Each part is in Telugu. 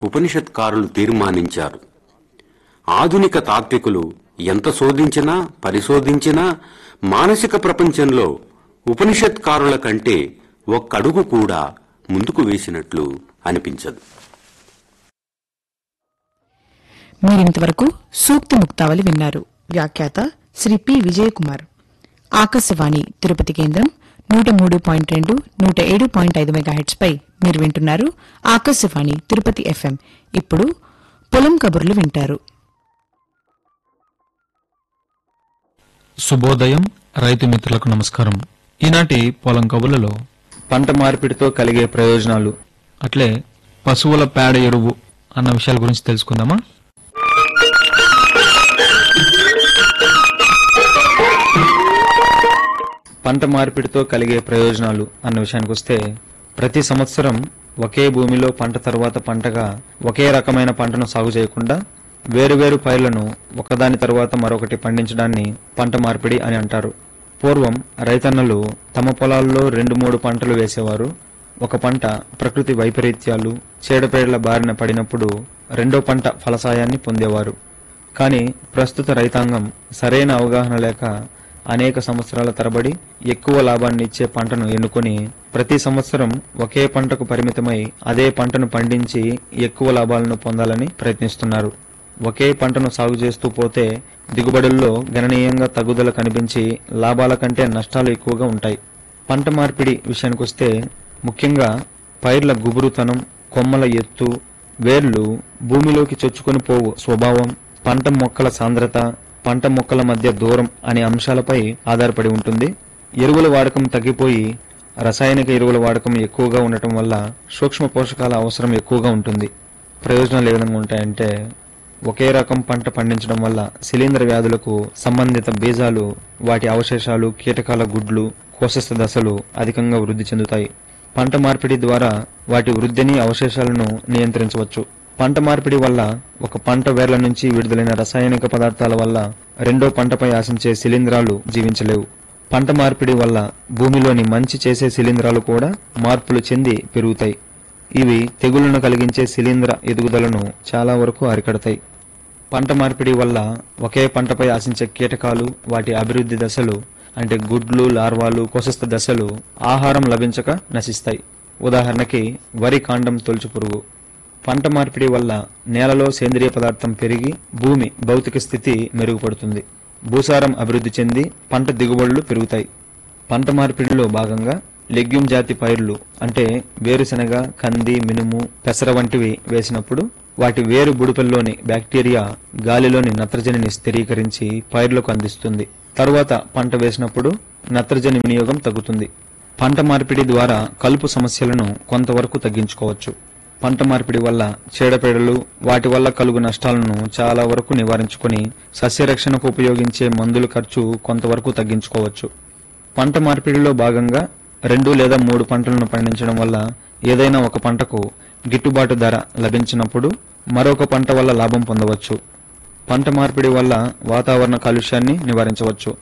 ఉపనిషత్కారులు తీర్మానించారు ఆధునిక తాత్వికులు ఎంత శోధించినా పరిశోధించినా మానసిక ప్రపంచంలో ఉపనిషత్కారుల కంటే ఒక్కడుగు కూడా ముందుకు వేసినట్లు అనిపించదు మీరింతవరకు సూక్తి ముక్తావళి విన్నారు వ్యాఖ్యాత శ్రీ పి విజయకుమార్ ఆకాశవాణి తిరుపతి కేంద్రం నూట మూడు పాయింట్ రెండు నూట ఏడు పాయింట్ ఐదు మెగాహెట్స్ పై మీరు వింటున్నారు ఆకాశవాణి తిరుపతి ఎఫ్ఎం ఇప్పుడు పొలం కబుర్లు వింటారు శుభోదయం రైతు మిత్రులకు నమస్కారం ఈనాటి పొలం కబుర్లలో పంట మార్పిడితో కలిగే ప్రయోజనాలు అట్లే పశువుల పేడ ఎరువు అన్న విషయాల గురించి తెలుసుకుందామా పంట మార్పిడితో కలిగే ప్రయోజనాలు అన్న విషయానికి వస్తే ప్రతి సంవత్సరం ఒకే భూమిలో పంట తర్వాత పంటగా ఒకే రకమైన పంటను సాగు చేయకుండా వేరువేరు పైర్లను ఒకదాని తర్వాత మరొకటి పండించడాన్ని పంట మార్పిడి అని అంటారు పూర్వం రైతన్నలు తమ పొలాల్లో రెండు మూడు పంటలు వేసేవారు ఒక పంట ప్రకృతి వైపరీత్యాలు చీడపేడల బారిన పడినప్పుడు రెండో పంట ఫలసాయాన్ని పొందేవారు కానీ ప్రస్తుత రైతాంగం సరైన అవగాహన లేక అనేక సంవత్సరాల తరబడి ఎక్కువ లాభాన్ని ఇచ్చే పంటను ఎన్నుకొని ప్రతి సంవత్సరం ఒకే పంటకు పరిమితమై అదే పంటను పండించి ఎక్కువ లాభాలను పొందాలని ప్రయత్నిస్తున్నారు ఒకే పంటను సాగు చేస్తూ పోతే దిగుబడుల్లో గణనీయంగా తగ్గుదల కనిపించి లాభాల కంటే నష్టాలు ఎక్కువగా ఉంటాయి పంట మార్పిడి విషయానికొస్తే ముఖ్యంగా పైర్ల గుబురుతనం కొమ్మల ఎత్తు వేర్లు భూమిలోకి చొచ్చుకొని పోవు స్వభావం పంట మొక్కల సాంద్రత పంట మొక్కల మధ్య దూరం అనే అంశాలపై ఆధారపడి ఉంటుంది ఎరువుల వాడకం తగ్గిపోయి రసాయనిక ఎరువుల వాడకం ఎక్కువగా ఉండటం వల్ల సూక్ష్మ పోషకాల అవసరం ఎక్కువగా ఉంటుంది ప్రయోజనాలు ఏ విధంగా ఉంటాయంటే ఒకే రకం పంట పండించడం వల్ల శిలీంధ్ర వ్యాధులకు సంబంధిత బీజాలు వాటి అవశేషాలు కీటకాల గుడ్లు కోశస్థ దశలు అధికంగా వృద్ధి చెందుతాయి పంట మార్పిడి ద్వారా వాటి వృద్ధిని అవశేషాలను నియంత్రించవచ్చు పంట మార్పిడి వల్ల ఒక పంట వేర్ల నుంచి విడుదలైన రసాయనిక పదార్థాల వల్ల రెండో పంటపై ఆశించే శిలీంధ్రాలు జీవించలేవు పంట మార్పిడి వల్ల భూమిలోని మంచి చేసే శిలీంధ్రాలు కూడా మార్పులు చెంది పెరుగుతాయి ఇవి తెగుళ్లను కలిగించే శిలీంధ్ర ఎదుగుదలను చాలా వరకు అరికడతాయి పంట మార్పిడి వల్ల ఒకే పంటపై ఆశించే కీటకాలు వాటి అభివృద్ధి దశలు అంటే గుడ్లు లార్వాలు కోశస్థ దశలు ఆహారం లభించక నశిస్తాయి ఉదాహరణకి వరి కాండం తొలుచు పురుగు పంట మార్పిడి వల్ల నేలలో సేంద్రియ పదార్థం పెరిగి భూమి భౌతిక స్థితి మెరుగుపడుతుంది భూసారం అభివృద్ధి చెంది పంట దిగుబడులు పెరుగుతాయి పంట మార్పిడిలో భాగంగా లెగ్యూమ్ జాతి పైర్లు అంటే వేరుశనగ కంది మినుము పెసర వంటివి వేసినప్పుడు వాటి వేరు బుడిపెల్లోని బ్యాక్టీరియా గాలిలోని నత్రజనిని స్థిరీకరించి పైర్లకు అందిస్తుంది తరువాత పంట వేసినప్పుడు నత్రజని వినియోగం తగ్గుతుంది పంట మార్పిడి ద్వారా కలుపు సమస్యలను కొంతవరకు తగ్గించుకోవచ్చు పంట మార్పిడి వల్ల చీడపీడలు వాటి వల్ల కలుగు నష్టాలను చాలా వరకు నివారించుకొని సస్యరక్షణకు ఉపయోగించే మందుల ఖర్చు కొంతవరకు తగ్గించుకోవచ్చు పంట మార్పిడిలో భాగంగా రెండు లేదా మూడు పంటలను పండించడం వల్ల ఏదైనా ఒక పంటకు గిట్టుబాటు ధర లభించినప్పుడు మరొక పంట వల్ల లాభం పొందవచ్చు పంట మార్పిడి వల్ల వాతావరణ కాలుష్యాన్ని నివారించవచ్చు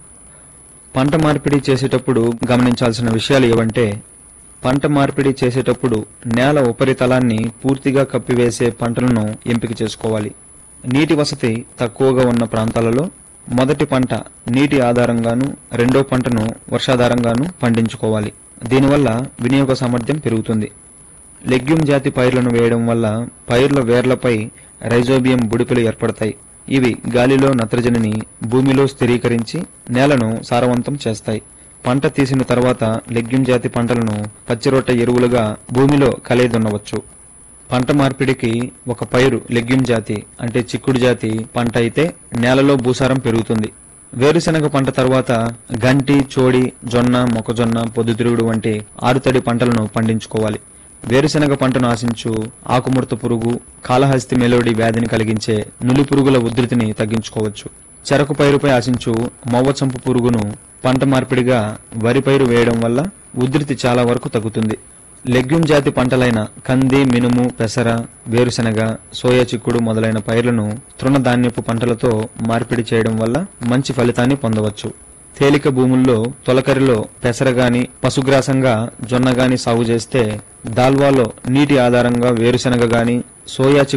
పంట మార్పిడి చేసేటప్పుడు గమనించాల్సిన విషయాలు ఏవంటే పంట మార్పిడి చేసేటప్పుడు నేల ఉపరితలాన్ని పూర్తిగా కప్పివేసే పంటలను ఎంపిక చేసుకోవాలి నీటి వసతి తక్కువగా ఉన్న ప్రాంతాలలో మొదటి పంట నీటి ఆధారంగాను రెండో పంటను వర్షాధారంగాను పండించుకోవాలి దీనివల్ల వినియోగ సామర్థ్యం పెరుగుతుంది లెగ్యూమ్ జాతి పైర్లను వేయడం వల్ల పైర్ల వేర్లపై రైజోబియం బుడిపెలు ఏర్పడతాయి ఇవి గాలిలో నత్రజనిని భూమిలో స్థిరీకరించి నేలను సారవంతం చేస్తాయి పంట తీసిన తర్వాత లెగ్యూమ్ జాతి పంటలను పచ్చిరొట్ట ఎరువులుగా భూమిలో కలేదున్నవచ్చు పంట మార్పిడికి ఒక పైరు లెగ్యూమ్ జాతి అంటే చిక్కుడు జాతి పంట అయితే నేలలో భూసారం పెరుగుతుంది వేరుశనగ పంట తర్వాత గంటి చోడి జొన్న మొక్కజొన్న పొద్దుతిరుగుడు వంటి ఆరుతడి పంటలను పండించుకోవాలి వేరుశనగ పంటను ఆశించు ఆకుముడత పురుగు కాళహస్తి మెలోడి వ్యాధిని కలిగించే నులి పురుగుల ఉధృతిని తగ్గించుకోవచ్చు చెరకు పైరుపై ఆశించు మొవ్వచంపు పురుగును పంట మార్పిడిగా వరి పైరు వేయడం వల్ల ఉధృతి చాలా వరకు తగ్గుతుంది లెగ్యూమ్ జాతి పంటలైన కంది మినుము పెసర వేరుశనగ సోయా చిక్కుడు మొదలైన పైర్లను తృణధాన్యపు పంటలతో మార్పిడి చేయడం వల్ల మంచి ఫలితాన్ని పొందవచ్చు తేలిక భూముల్లో తొలకరిలో పెసర గాని పశుగ్రాసంగా జొన్న గాని సాగు చేస్తే దాల్వాలో నీటి ఆధారంగా వేరుశెనగ గాని సోయా